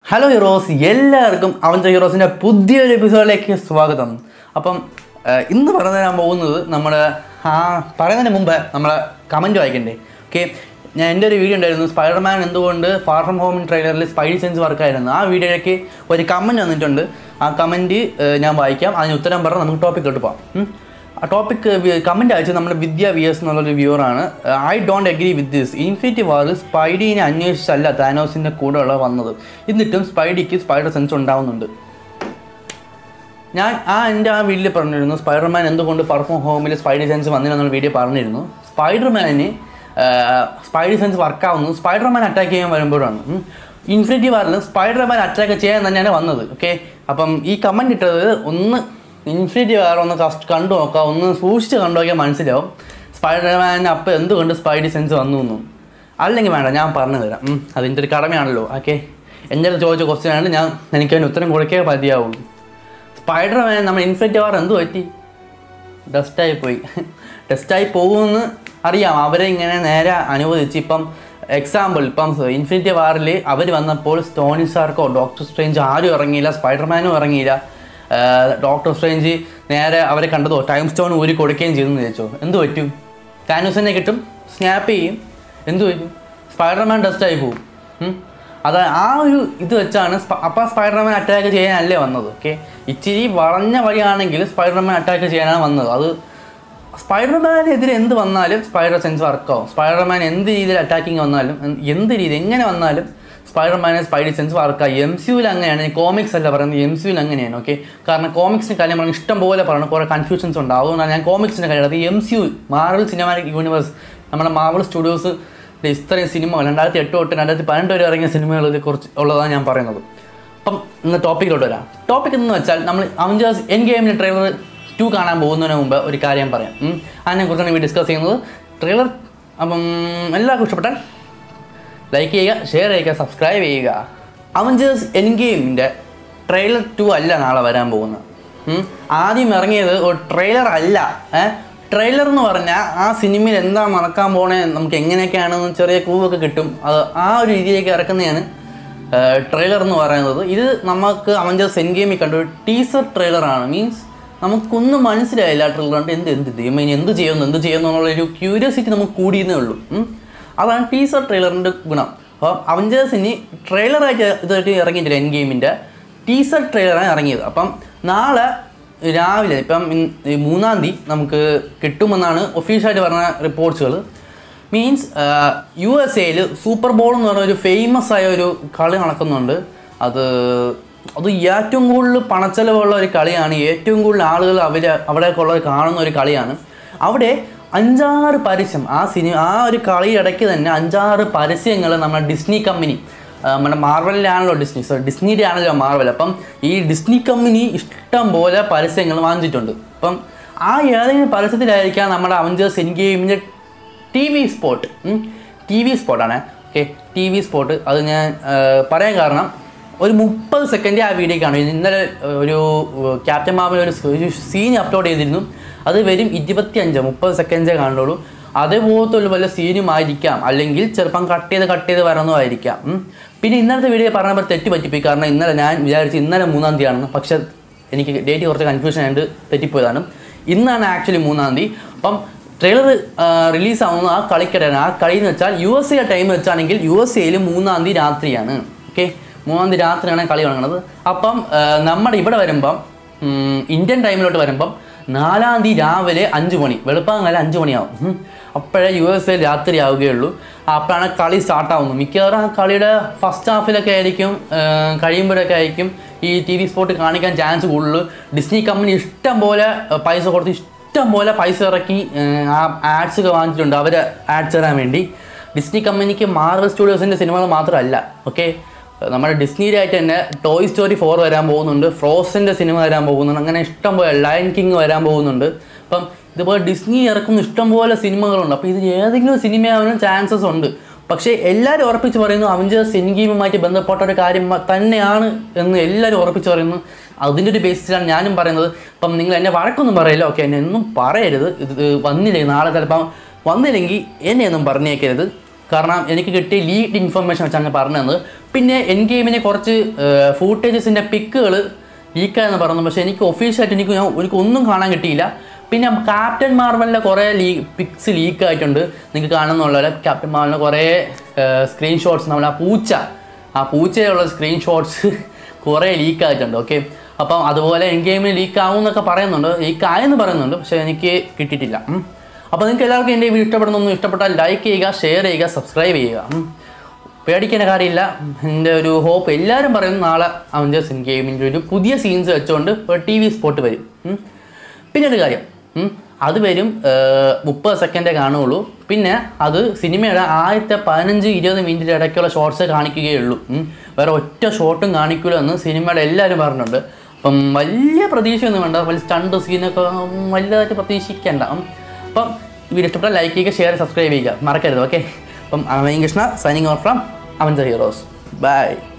Hello heroes എല്ലാവർക്കും അവൻ്റെ ഹീറോസിൻ്റെ പുതിയൊരു എപ്പിസോഡിലേക്ക് സ്വാഗതം അപ്പം ഏഹ്, ഇന്ന് പറഞ്ഞു തരാൻ പോകുന്നത് നമ്മുടെ ആ പറയുന്നതിന് മുമ്പ് നമ്മളെ കമൻറ്റ് വായിക്കണ്ടേ ഓക്കെ ഞാൻ എൻ്റെ ഒരു വീഡിയോ ഉണ്ടായിരുന്നു സ്പൈഡർമാൻ എന്തുകൊണ്ട് ഫാർ ഫ്രം ഹോം ട്രെയിലറിൽ സ്പൈഡി സെൻസ് വർക്കായിരുന്നു ആ വീഡിയോയിലേക്ക് ഒരു കമൻറ്റ് വന്നിട്ടുണ്ട് ആ കമൻറ്റ് ഞാൻ വായിക്കാം അതിന് ഉത്തരം പറഞ്ഞ് നമുക്ക് ടോപ്പിക്കിലോട്ട് പോകാം ഉം. ആ ടോപ്പിക് കമൻറ്റ് അയച്ചത് നമ്മുടെ വിദ്യ വി എസ് എന്നുള്ളൊരു വ്യൂവറാണ് I don't agree with this Infinity വാറിൽ സ്പൈഡിനെ അന്വേഷിച്ചല്ല താനോസിൻ്റെ കൂടെയുള്ള വന്നത് എന്നിട്ടും സ്പൈഡിക്ക് സ്പൈഡർ സെൻസ് ഉണ്ടാവുന്നുണ്ട് ഞാൻ ആ എൻ്റെ ആ വീഡിയോയിൽ പറഞ്ഞിരുന്നു സ്പൈഡർമാൻ എന്തുകൊണ്ട് പെർഫോം ഹോമിൽ സ്പൈഡർ സെൻസ് വന്നില്ലെന്നുള്ള വീഡിയോ പറഞ്ഞിരുന്നു സ്പൈഡർമാന് സ്പൈഡർ സെൻസ് വർക്കാവുന്നു സ്പൈഡർമാൻ അറ്റാക്ക് ചെയ്യാൻ വരുമ്പോഴാണ് ഉം. ഇൻഫിനിറ്റി വാറിൽ സ്പൈഡർമാൻ അറ്റാക്ക് ചെയ്യാൻ തന്നെയാണ് വന്നത് ഓക്കെ അപ്പം ഈ കമൻറ്റ് ഇട്ടത് ഒന്ന് ഇൻഫിനിറ്റി വാർ ഒന്ന് കസ്റ്റ് കണ്ടു നോക്കാം ഒന്ന് സൂക്ഷിച്ച് കണ്ടു നോക്കിയാൽ മനസ്സിലാവും സ്പൈഡർമാൻ അപ്പം എന്തുകൊണ്ട് സ്പൈഡി സെൻസ് വന്നു എന്നും അല്ലെങ്കിൽ വേണ്ട ഞാൻ പറഞ്ഞു തരാം ഉം. അതിൻ്റെ ഒരു കടമയാണല്ലോ ഓക്കെ എൻ്റെ അടുത്ത് ചോദിച്ച ക്വസ്റ്റ്യൻ ആണ് ഞാൻ എനിക്ക് അതിന് ഉത്തരം കൊടുക്കേ മതിയാവുള്ളൂ സ്പൈഡർമാൻ നമ്മൾ ഇൻഫിനിറ്റി വാർ എന്ത് പറ്റി ഡസ്റ്റായി പോയി ഡസ്റ്റായി പോകുമെന്ന് അറിയാം അവരെ ഇങ്ങനെ നേരെ അനുവദിച്ച് ഇപ്പം എക്സാമ്പിൾ ഇപ്പം ഇൻഫിനിറ്റി വാറിൽ അവർ വന്നപ്പോൾ സ്റ്റോണി സാർക്കോ ഡോക്ടർ സ്ട്രേഞ്ച് ആരും ഇറങ്ങിയില്ല സ്പൈഡർമാനും ഇറങ്ങിയില്ല ഡോക്ടർ സ്ട്രേഞ്ച് നേരെ അവരെ കണ്ടതോ ടൈം സ്റ്റോൺ ഊരി കൊടുക്കുകയും ചെയ്തെന്ന് വിചാരിച്ചോ എന്ത് പറ്റും താനൂസിനെ കിട്ടും സ്നാപ്പ് ചെയ്യും എന്ത് പറ്റും സ്പൈഡർമാൻ ഡസ്റ്റായി പോകും ഉം. അത് ആ ഒരു ഇത് വെച്ചാണ് സ്പ- അപ്പം സ്പൈഡർമാൻ അറ്റാക്ക് ചെയ്യാനല്ലേ വന്നത് ഓക്കെ ഇച്ചിരി വളഞ്ഞ വഴിയാണെങ്കിൽ സ്പൈഡർമാൻ അറ്റാക്ക് ചെയ്യാനാണ് വന്നത് അത് സ്പൈഡർമാനെതിരെ എന്ത് വന്നാലും സ്പൈഡർ സെൻസ് വർക്കാവും സ്പൈഡർമാൻ എന്ത് രീതിയിൽ അറ്റാക്കിങ് വന്നാലും എന്ത് എന്ത് രീതി എങ്ങനെ വന്നാലും സ്പൈഡർമാനെ സ്പൈഡി സെൻസ് വർക്കായി എം സിയുൽ അങ്ങനെയാണ് കോമിക്സ് അല്ല പറയുന്നത് എം സിയുൽ അങ്ങനെയാണ് ഓക്കെ കാരണം കോമിക്സിൻ്റെ കാര്യം പറഞ്ഞാൽ ഇഷ്ടം പോലെ പറയണം കുറേ കൺഫ്യൂഷൻസ് ഉണ്ട് അതുകൊണ്ടാണ് ഞാൻ കോമിക്സിൻ്റെ കാര്യം അത് M C U Marvel Cinematic Universe നമ്മുടെ മാർവൽ സ്റ്റുഡിയോസ് ഇത്രയും സിനിമ രണ്ടായിരത്തി എട്ട് തൊട്ട് രണ്ടായിരത്തി പതിനെട്ട് വരെ ഇറങ്ങിയ സിനിമകളെ കുറിച്ച് ഉള്ളതാണ് ഞാൻ പറയുന്നത് അപ്പം ഇന്ന് ടോപ്പിക്കിലോട്ട് വരാം ടോപ്പിക് എന്ന് വെച്ചാൽ നമ്മൾ അവഞ്ചേഴ്സ് എൻ ഗെയിമിൻ്റെ ട്രെയിലർ ടു കാണാൻ പോകുന്നതിന് മുമ്പ് ഒരു കാര്യം പറയാം ഉം. അതിനെക്കുറിച്ചാണ് ഈ ഡിസ്കസ് ചെയ്യുന്നത് ട്രെയിലർ അപ്പം എല്ലാവർക്കും ഇഷ്ടപ്പെട്ടാൽ ലൈക്ക് ചെയ്യുക ഷെയർ ചെയ്യുക സബ്സ്ക്രൈബ് ചെയ്യുക അവഞ്ചേഴ്സ് എൻ ഗെയിമിൻ്റെ ട്രെയിലർ ടു അല്ല നാളെ വരാൻ പോകുന്നത് ഉം. ആദ്യം ഇറങ്ങിയത് ഒരു ട്രെയിലർ അല്ല ഏഹ് ട്രെയിലർ എന്ന് പറഞ്ഞാൽ ആ സിനിമയിൽ എന്താ നടക്കാൻ പോണേ നമുക്ക് എങ്ങനെയൊക്കെയാണെന്ന് ചെറിയ ക്ലൂവൊക്കെ കിട്ടും അത് ആ ഒരു രീതിയിലേക്ക് ഇറക്കുന്നതാണ് ട്രെയിലർ എന്ന് പറയുന്നത് ഇത് നമുക്ക് അവഞ്ചേഴ്സ് എൻ ഗെയിമിൽ കണ്ട ഒരു ടീസർ ട്രെയിലറാണ് മീൻസ് നമുക്കൊന്നും മനസ്സിലായില്ല ആ ട്രെയിലർ കണ്ട് എന്ത് എന്ത് ദൈവം ഇനി എന്ത് ചെയ്യുന്നു എന്ത് ചെയ്യുന്നു എന്നുള്ളൊരു ക്യൂരിയോസിറ്റി നമുക്ക് കൂടിയെന്നേ ഉള്ളൂ ഉം. അതാണ് ടീസർ ട്രെയിലറിൻ്റെ ഗുണം അപ്പോൾ അവഞ്ചേഴ്സിന് ട്രെയിലറായിട്ട് ഇതായിട്ട് ഇറങ്ങിയിട്ടില്ല എൻ ഗെയിമിൻ്റെ ടീസർ ട്രെയിലറാണ് ഇറങ്ങിയത് അപ്പം നാളെ രാവിലെ ഇപ്പം ഇൻ- ഈ മൂന്നാം തീയതി നമുക്ക് കിട്ടുമെന്നാണ് ഒഫീഷ്യലായിട്ട് പറഞ്ഞ റിപ്പോർട്ട്സുകൾ മീൻസ് യു എസ് എയിൽ സൂപ്പർ ബോൾ എന്ന് പറഞ്ഞ ഒരു ഫേമസ് ആയ ഒരു കളി നടക്കുന്നുണ്ട് അത് അത് ഏറ്റവും കൂടുതൽ പണച്ചെലവുള്ള ഒരു കളിയാണ് ഏറ്റവും കൂടുതൽ ആളുകൾ അവർ അവിടേക്കുള്ള കാണുന്ന ഒരു കളിയാണ് അവിടെ അഞ്ചാറ് പരസ്യം ആ സിനിമ ആ ഒരു കളി ഇടയ്ക്ക് തന്നെ അഞ്ചാറ് പരസ്യങ്ങൾ നമ്മുടെ ഡിസ്നി കമ്പനി ആ, നമ്മുടെ മാർവലിലാണല്ലോ ഡിസ്നി സോ ഡിസ്നിയുടെ ആണല്ലോ മാർവൽ അപ്പം ഈ ഡിസ്നി കമ്പനി ഇഷ്ടം പോലെ പരസ്യങ്ങൾ വാങ്ങിച്ചിട്ടുണ്ട് അപ്പം ആ ഏതെങ്കിലും പരസ്യത്തിലായിരിക്കാം നമ്മുടെ അവഞ്ചേഴ്സ് എൻ ഗെയിമിൻ്റെ T V spot T V സ്പോട്ടാണ് ഓക്കെ ടി വി സ്പോട്ട് അത് ഞാൻ ആ, പറയാൻ കാരണം ഒരു മുപ്പത് സെക്കൻഡ് ആ വീഡിയോ കാണും ഇന്നലെ ആ, ഒരു ക്യാപ്റ്റൻ മാമിൽ ഒരു ഒരു സീൻ അപ്ലോഡ് ചെയ്തിരുന്നു അത് വരും ഇരുപത്തിയഞ്ച് മുപ്പത് സെക്കൻഡേ കാണുള്ളൂ അതേപോലത്തെ ഒരു വല്ല സീനും ആയിരിക്കാം അല്ലെങ്കിൽ ചിലപ്പം കട്ട് ചെയ്ത് കട്ട് ചെയ്ത് വരണമായിരിക്കാം ഉം. പിന്നെ ഇന്നലത്തെ വീഡിയോ പറഞ്ഞപ്പോൾ തെറ്റി പറ്റിപ്പോയി കാരണം ഇന്നലെ ഞാൻ വിചാരിച്ചു ഇന്നലെ മൂന്നാം തീയതി ആണെന്ന് പക്ഷേ എനിക്ക് ഡേറ്റ് കുറച്ച് കൺഫ്യൂഷൻ ആയിട്ട് തെറ്റിപ്പോയതാണ് ഇന്നാണ് ആക്ച്വലി മൂന്നാം തീയതി അപ്പം ട്രെയിലർ റിലീസ് ആവുന്ന ആ കളിക്കിടയാണ് ആ കളി എന്ന് വെച്ചാൽ യു എസ് എ ടൈം വെച്ചാണെങ്കിൽ യു എസ് എയിൽ മൂന്നാം തീയതി രാത്രിയാണ് ഓക്കെ മൂന്നാം തീയതി രാത്രിയാണ് കളി തുടങ്ങുന്നത് അപ്പം ആ, നമ്മുടെ ഇവിടെ വരുമ്പം ഉം, ഇന്ത്യൻ ടൈമിലോട്ട് വരുമ്പം നാലാം തീയതി രാവിലെ അഞ്ച് മണി വെളുപ്പാങ്ങാലം അഞ്ച് മണിയാവും ഉം. അപ്പോഴേ യു എസ് എ രാത്രി ആവുകയുള്ളൂ അപ്പോഴാണ് കളി സ്റ്റാർട്ട് ആവുന്നത് മിക്കവാറും ആ കളിയുടെ ഫസ്റ്റ് ഹാഫിലൊക്കെ ആയിരിക്കും ആ, കഴിയുമ്പോഴൊക്കെ ആയിരിക്കും ഈ ടി വി സ്പോട്ട് കാണിക്കാൻ ചാൻസ് കൂടുതൽ ഡിസ്നി കമ്പനി ഇഷ്ടം പോലെ ആ, പൈസ കൊടുത്ത് ഇഷ്ടം പോലെ പൈസ ഇറക്കി ആ, ആ ആഡ്സ് ഒക്കെ വാങ്ങിച്ചിട്ടുണ്ട് അവർ ആഡ്സ് തരാൻ വേണ്ടി ഡിസ്നി കമ്പനിക്ക് മാർവൽ സ്റ്റുഡിയോസിൻ്റെ സിനിമകൾ മാത്രമല്ല ഓക്കെ നമ്മുടെ ഡിസ്നിയുടെ ആയിട്ട് തന്നെ ടോയ് സ്റ്റോറി ഫോർ വരാൻ പോകുന്നുണ്ട് ഫ്രോസൻ്റെ സിനിമ വരാൻ പോകുന്നുണ്ട് അങ്ങനെ ഇഷ്ടം പോലെ ലയൺ കിങ് വരാൻ പോകുന്നുണ്ട് അപ്പം ഇതുപോലെ ഡിസ്നി ഇറക്കുന്ന ഇഷ്ടം പോലെ സിനിമകളുണ്ട് അപ്പോൾ ഇതിൽ ഏതെങ്കിലും സിനിമയാവാനും ചാൻസസ് ഉണ്ട് പക്ഷേ എല്ലാവരും ഉറപ്പിച്ച് പറയുന്നു അവഞ്ചേഴ്സ് എൻ ഗെയിമുമായിട്ട് ബന്ധപ്പെട്ട ഒരു കാര്യം മ- തന്നെയാണ് എന്ന് എല്ലാവരും ഉറപ്പിച്ച് പറയുന്നു അതിൻ്റെ ഒരു ബേസിലാണ് ഞാനും പറയുന്നത് അപ്പം നിങ്ങൾ എന്നെ വഴക്കൊന്നും പറയില്ല ഓക്കെ എന്നെ ഒന്നും പറയരുത് ഇത് വന്നില്ലെങ്കിൽ നാളെ ചിലപ്പം വന്നില്ലെങ്കിൽ എന്നെ ഒന്നും പറഞ്ഞേക്കരുത് കാരണം എനിക്ക് കിട്ടിയ ലീഡ് ഇൻഫർമേഷൻ വെച്ചാണ് ഞാൻ പറഞ്ഞു തന്നത് പിന്നെ എൻ ഗെയിമിനെ കുറച്ച് ഫൂട്ടേജസിൻ്റെ പിക്കുകൾ ലീക്കായെന്ന് പറഞ്ഞു പക്ഷേ എനിക്ക് ഒഫീഷ്യലായിട്ട് എനിക്ക് ഞാൻ എനിക്ക് ഒന്നും കാണാൻ കിട്ടിയില്ല പിന്നെ ക്യാപ്റ്റൻ മാർവലിൻ്റെ കുറേ ലീ പിക്സ് ലീക്ക് ആയിട്ടുണ്ട് നിങ്ങൾക്ക് കാണുന്നുള്ള ക്യാപ്റ്റൻ മാർവലിൻ്റെ കുറേ സ്ക്രീൻഷോട്ട്സ് നമ്മൾ ആ പൂച്ച ആ പൂച്ചയുള്ള സ്ക്രീൻഷോട്ട്സ് കുറേ ലീക്ക് ആയിട്ടുണ്ട് ഓക്കെ അപ്പം അതുപോലെ എൻ ഗെയിമിൽ ലീക്ക് ആവും എന്നൊക്കെ പറയുന്നുണ്ട് ലീക്ക് ആയെന്ന് പറയുന്നുണ്ട് പക്ഷേ എനിക്ക് കിട്ടിയിട്ടില്ല ഉം. അപ്പോൾ നിങ്ങൾക്ക് എല്ലാവർക്കും എൻ്റെ വീഡിയോ ഇഷ്ടപ്പെടുന്നൊന്നും ഇഷ്ടപ്പെട്ടാൽ ലൈക്ക് ചെയ്യുക ഷെയർ ചെയ്യുക സബ്സ്ക്രൈബ് ചെയ്യുക ഉം. പേടിക്കേണ്ട കാര്യമില്ല എൻ്റെ ഒരു ഹോപ്പ് എല്ലാവരും പറയുന്നു നാളെ അവഞ്ചേഴ്സ് ഇൻ ഗെയിമിൻ്റെ ഒരു പുതിയ സീൻസ് വെച്ചുകൊണ്ട് ഒരു ടി വി സ്പോട്ട് വരും ഉം. പിന്നെ ഒരു കാര്യം ഉം, അത് വരും മുപ്പത് സെക്കൻഡേ കാണുകയുള്ളൂ പിന്നെ അത് സിനിമയുടെ ആദ്യത്തെ പതിനഞ്ച് ഇരുപത് മിനിറ്റിൻ്റെ ഇടയ്ക്കുള്ള ഷോർട്സേ കാണിക്കുകയുള്ളൂ ഉം. വേറെ ഒറ്റ ഷോട്ടും കാണിക്കില്ല എന്ന് സിനിമയുടെ എല്ലാവരും പറഞ്ഞിട്ടുണ്ട് അപ്പം വലിയ പ്രതീക്ഷയൊന്നും വേണ്ട വലിയ സ്റ്റണ്ട് സീനൊക്കെ ഉം, വലുതായിട്ട് പ്രതീക്ഷിക്കേണ്ട ഉം. അപ്പം വീഡിയോ ഇഷ്ടപ്പെട്ടാൽ ലൈക്ക് ചെയ്യുക ഷെയർ സബ്സ്ക്രൈബ് ചെയ്യുക മറക്കരുത് ഓക്കെ അപ്പം Ameen Krishna signing off from Avenger heroes by